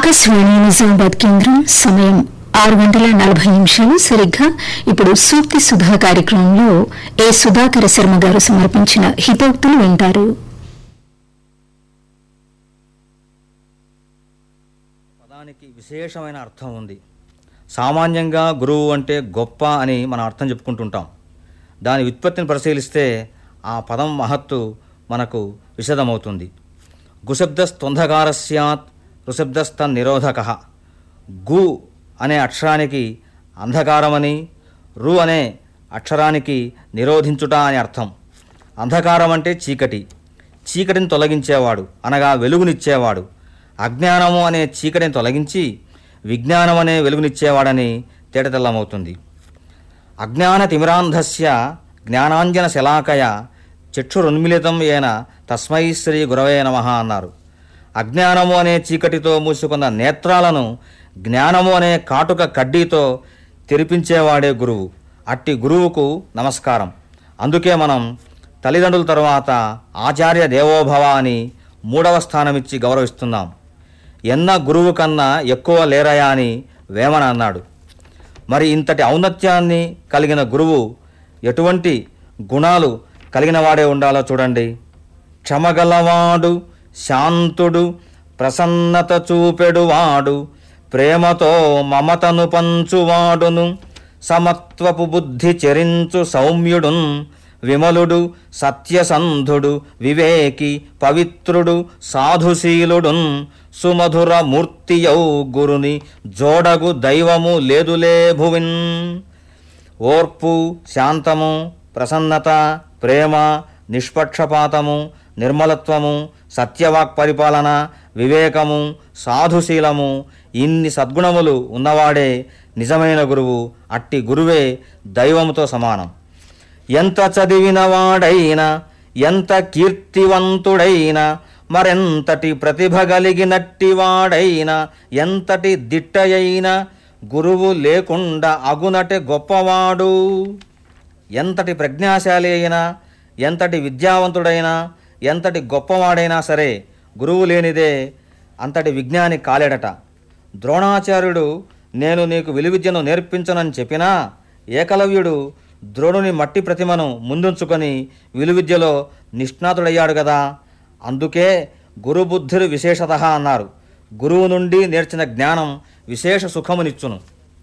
ఆకాశవాణి నిజామాబాద్ కేంద్రం సమయం ఆరు గంటల నలభై నిమిషాలు సరిగ్గా ఇప్పుడు సూక్తి సుధా కార్యక్రమంలో ఏ సుధాకర శర్మ గారు సమర్పించిన హితోక్తులు వింటారు పదానికి విశేషమైన అర్థం ఉంది సామాన్యంగా గురువు అంటే గొప్ప అని మనం అర్థం చెప్పుకుంటుంటాం దాని వ్యుత్పత్తిని పరిశీలిస్తే ఆ పదం మహత్తు మనకు విశదమవుతుంది గుశబ్దస్త్వంధకార స్యాత్ రుశబ్దస్త నిరోధక గు అనే అక్షరానికి అంధకారమని రు అనే అక్షరానికి నిరోధించుట అని అర్థం అంధకారం అంటే చీకటి చీకటిని తొలగించేవాడు అనగా వెలుగునిచ్చేవాడు అజ్ఞానము అనే చీకటిని తొలగించి విజ్ఞానం అనే వెలుగునిచ్చేవాడని తేటతెల్లమవుతుంది అజ్ఞాన తిమిరాంధస్య జ్ఞానాంజన శలాకయ చక్షురున్మిళితం ఏన తస్మై శ్రీ గురవే నమ అన్నారు అజ్ఞానము అనే చీకటితో మూసుకున్న నేత్రాలను జ్ఞానము అనే కాటుక కడ్డీతో తెరిపించేవాడే గురువు అట్టి గురువుకు నమస్కారం అందుకే మనం తల్లిదండ్రుల తరువాత ఆచార్య దేవోభవ అని మూడవ స్థానమిచ్చి గౌరవిస్తున్నాం ఎన్న గురువు కన్నా ఎక్కువ లేరయా అని వేమన అన్నాడు మరి ఇంతటి ఔన్నత్యాన్ని కలిగిన గురువు ఎటువంటి గుణాలు కలిగిన వాడే ఉండాలో చూడండి క్షమగలవాడు శాంతుడు ప్రసన్నత చూపెడువాడు ప్రేమతో మమతను పంచువాడును సమత్వపు బుద్ధి చెరించు సౌమ్యుడున్ విమలుడు సత్యసంధుడు వివేకి పవిత్రుడు సాధుశీలుడున్ సుమధుర మూర్తియౌ గురుని జోడగు దైవము లేదులే భువిన్ ఓర్పు శాంతము ప్రసన్నత ప్రేమ నిష్పక్షపాతము నిర్మలత్వము సత్యవాక్ పరిపాలన వివేకము సాధుశీలము ఇన్ని సద్గుణములు ఉన్నవాడే నిజమైన గురువు అట్టి గురువే దైవముతో సమానం ఎంత చదివినవాడైనా ఎంత కీర్తివంతుడైనా మరెంతటి ప్రతిభ కలిగినట్టివాడైనా ఎంతటి దిట్టయైనా గురువు లేకుండా అగునటే గొప్పవాడు ఎంతటి ప్రజ్ఞాశాలి అయినా ఎంతటి విద్యావంతుడైనా ఎంతటి గొప్పవాడైనా సరే గురువు లేనిదే అంతటి విజ్ఞాని కాలేడట ద్రోణాచార్యుడు నేను నీకు విలువిద్యను నేర్పించనని చెప్పినా ఏకలవ్యుడు ద్రోణుని మట్టి ప్రతిమను ముందుంచుకొని విలువిద్యలో నిష్ణాతుడయ్యాడు కదా అందుకే గురుబుద్ధిరు విశేషత అన్నారు గురువు నుండి నేర్చిన జ్ఞానం విశేష సుఖమునిచ్చును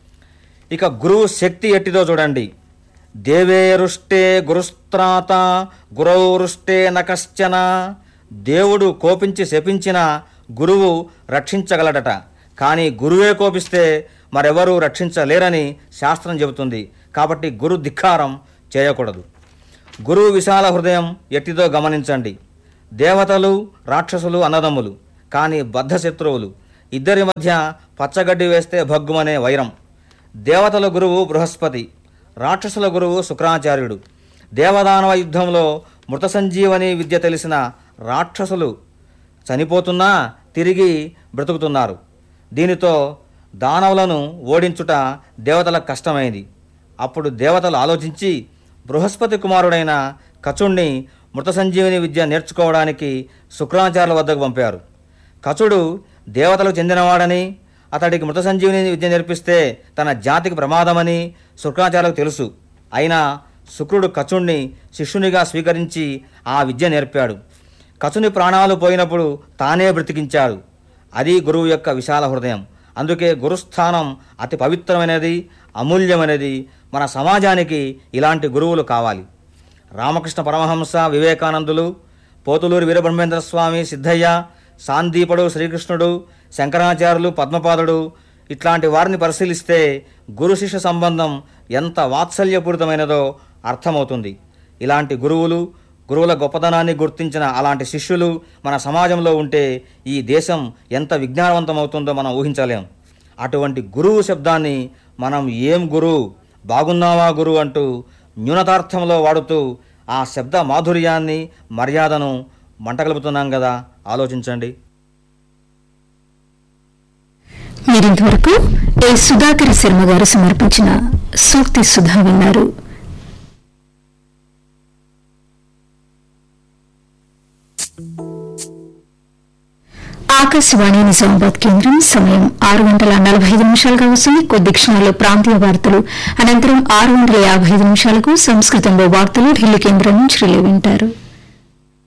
ఇక గురువు శక్తి ఎట్టిదో చూడండి దేవేరుష్టే గురుస్త్రాత గురౌరుష్టే నకశ్చన దేవుడు కోపించి శపించిన గురువు రక్షించగలడట కానీ గురువే కోపిస్తే మరెవరూ రక్షించలేరని శాస్త్రం చెబుతుంది కాబట్టి గురు ధిక్కారం చేయకూడదు గురువు విశాల హృదయం ఎట్టిదో గమనించండి దేవతలు రాక్షసులు అన్నదమ్ములు కానీ బద్ధ శత్రువులు ఇద్దరి మధ్య పచ్చగడ్డి వేస్తే భగ్గుమనే వైరం దేవతల గురువు బృహస్పతి రాక్షసుల గురువు శుక్రాచార్యుడు దేవదానవ యుద్ధంలో మృత సంజీవని విద్య తెలిసిన రాక్షసులు చనిపోతున్నా తిరిగి బ్రతుకుతున్నారు దీనితో దానవులను ఓడించుట దేవతలకు కష్టమైంది అప్పుడు దేవతలు ఆలోచించి బృహస్పతి కుమారుడైన కచుణ్ణి మృత సంజీవని విద్య నేర్చుకోవడానికి శుక్రాచార్యుల వద్దకు పంపారు కచుడు దేవతలకు చెందినవాడని అతడికి మృత సంజీవిని విద్య నేర్పిస్తే తన జాతికి ప్రమాదమని శుక్రాచార్యులకు తెలుసు అయినా శుక్రుడు కచుణ్ణి శిష్యునిగా స్వీకరించి ఆ విద్య నేర్పాడు కచుని ప్రాణాలు పోయినప్పుడు తానే బ్రతికించాడు అది గురువు యొక్క విశాల హృదయం అందుకే గురుస్థానం అతి పవిత్రమైనది అమూల్యమైనది మన సమాజానికి ఇలాంటి గురువులు కావాలి రామకృష్ణ పరమహంస వివేకానందులు పోతులూరి వీరబ్రహ్మేంద్ర స్వామి సిద్ధయ్య సాందీపుడు శ్రీకృష్ణుడు శంకరాచార్యులు పద్మపాదుడు ఇట్లాంటి వారిని పరిశీలిస్తే గురు శిష్య సంబంధం ఎంత వాత్సల్యపూరితమైనదో అర్థమవుతుంది ఇలాంటి గురువులు గురువుల గొప్పతనాన్ని గుర్తించిన అలాంటి శిష్యులు మన సమాజంలో ఉంటే ఈ దేశం ఎంత విజ్ఞానవంతమవుతుందో మనం ఊహించలేం అటువంటి గురువు శబ్దాన్ని మనం ఏం గురువు బాగున్నావా గురువు అంటూ న్యూనతార్థంలో వాడుతూ ఆ శబ్ద మాధుర్యాన్ని మర్యాదను మంటగలుపుతున్నాం కదా ఆలోచించండి మీరింతవరకు ఏ సుధాకర శర్మ గారు సమర్పించిన సూక్తి సుధా విన్నారు ఆకాశవాణి నిజామాబాద్ కేంద్రం సమయం ఆరు గంటల నలభై ఐదు నిమిషాలుగా వస్తుంది కొద్ది క్షణాల్లో ప్రాంతీయ వార్తలు అనంతరం ఆరు గంటల యాభై ఐదు నిమిషాలకు సంస్కృతంలో వార్తలు ఢిల్లీ కేంద్రం నుంచి రిలే వింటారు